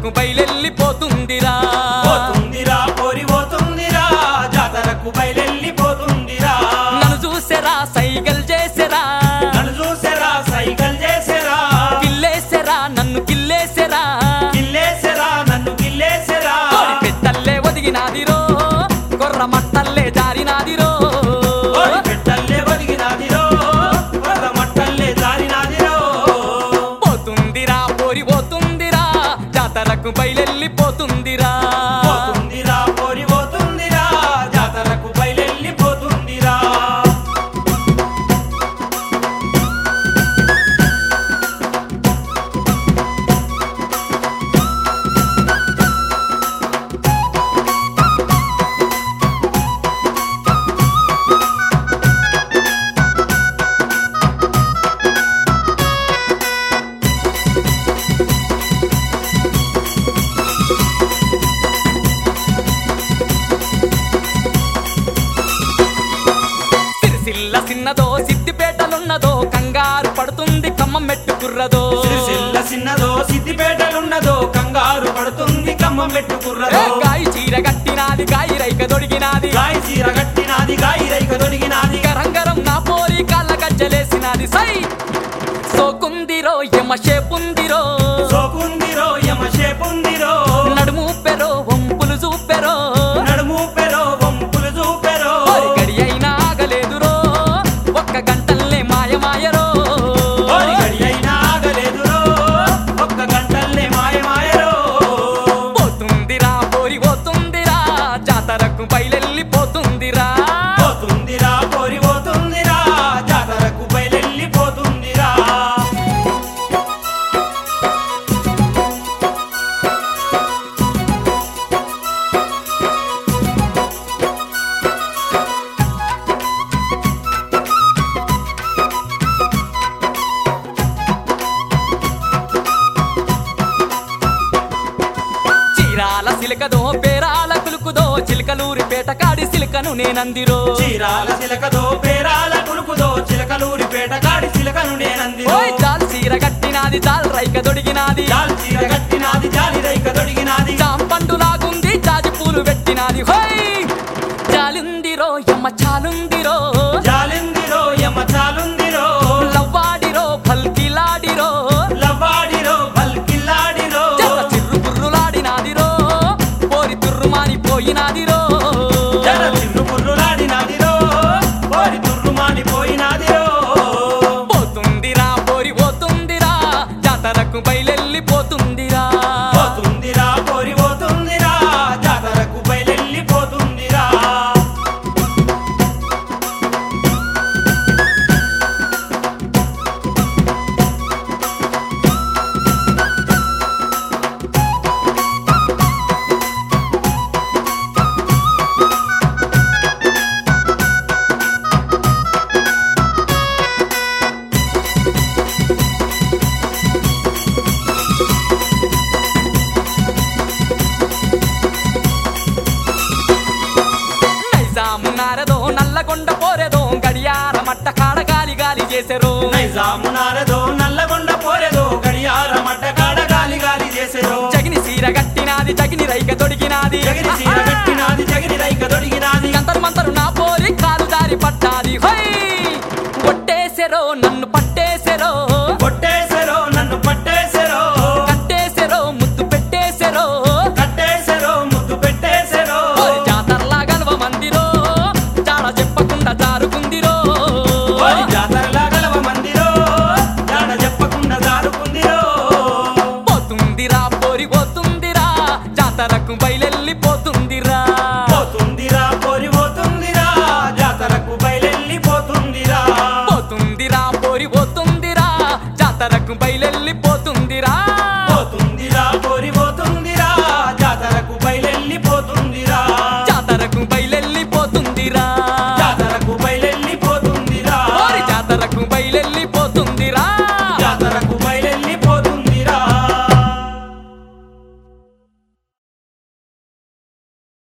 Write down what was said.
జాతరకు బయలెళ్ళిపోతుందిరా పోతుందిరా పోరి పోతుందిరా జాతరకు బయలెళ్ళిపోతుందిరా నన్ను చూసెరా సైగల్ చేసెరా నన్ను చూసెరా సైకిల్ చేసెరా కిల్లేసెరా నన్ను కిల్లేసెరా గిల్లేసెరా నన్ను గిల్లేసెరా కోడి పెట్టల్లే ఒదిగినాదిరో కొర్ర మట్టల్లే జారినాదిరో కోడి పెట్టల్లే ఒదిగినాదిరో కొర్ర మట్టల్లే జారినాదిరో పోతుందిరా పోరి పోతుందిరా జాతరకు బయలెళ్ళిపోతుందిరా పోతుందిరా పోరి పోతుందిరా జాతరకు బయలెళ్ళిపోతుందిరా సిరిసిల్ల చిన్నదో సిద్దిపేటలున్నదో కంగారు పడుతుంది ఖమ్మం మెట్టుకుర్రదో సిరిసిల్ల చిన్నదో సిద్దిపేటలున్నదో కంగారు పడుతుంది కమ్మం ఏ పెట్టుకుర్రదో గాయి చీర కట్టినాది గాయి రైక దొడిగినాది గాయ చీర కట్టినాది గాయి రైక దొరికినాది రంగరం నా పోరి కాళ్ళ గజ్జలేసినాది సై సోకుందిరో యమ షేపుందిరో సోకుందిరో యమశేపుందిరో నడుము పెరో వంపులు చూపెరో నడుము పెరో వంపులు చూపెరో ఓరి గడి అయినా ఆగలేదురో ఒక్క గంటల్లే మాయమాయరో ఓరి గడి అయినా ఆగలేదురో ఒక్క గంటల్లే మాయమాయరో పోతుందిరా పోరి పోతుందిరా జాతరకు బయలెళ్ళిపోతుందిరా పోతుందిరా పోరి పోతుందిరా జాతరకు బయలెళ్ళిపోతుందిరా చీరాల సిలకదో పేరాల కులుకుదో చిలకలూరి పేట కాడి సిలకను నేనందిరో చీరాల చిలకదో పేరాల కులుకుదో చిలకలూరి పేట కాడి చిలకను నేనందిరో ఓయ్ జాల్ చీర కట్టినాది జాల్ రైక దొడిగినాది జాలి చీర కట్టినాది జాలి రైక దొడిగినాది జాంపండు లాగుంది జాజి పూలు పెట్టినాది హోయ్ జాలిందిరో యమ్మ చాలుందిరో జాలిందిరో యమ చాలుందిరో లవ్వాడిరో పల్కిలాడిరో లవ్వాడిరో బల్కిల్లాడిరో జర చిర్రు బుర్రులాడినాదిరో పోరి తుర్రుమాని పోయినాదిరో జర చిన్ను పుర్రులాడినాదిరో పోరి తుర్రుమాని పోయినాదిరో పోతుందిరా పోరి పోతుందిరా జాతరకు బయలెళ్ళిపోతుందిరా పోతుందిరా పోరి పోతుందిరా జాతరకు బయలెళ్ళిపోతుందిరా నైజాము నారదో నల్లగొండ పోరెదో గడియార మట్ట కాడ గాలి గాలి చేసెరు నైజాము నారదో నల్లగొండ పోరెదో గడియార మట్ట కాడ గాలి గాలి చేసెదో జగిని సీర గట్టినాది జగిని రైక తొడిగినాది జగిరి చీర కట్టినాది జగిరి రైక దొడిగినాది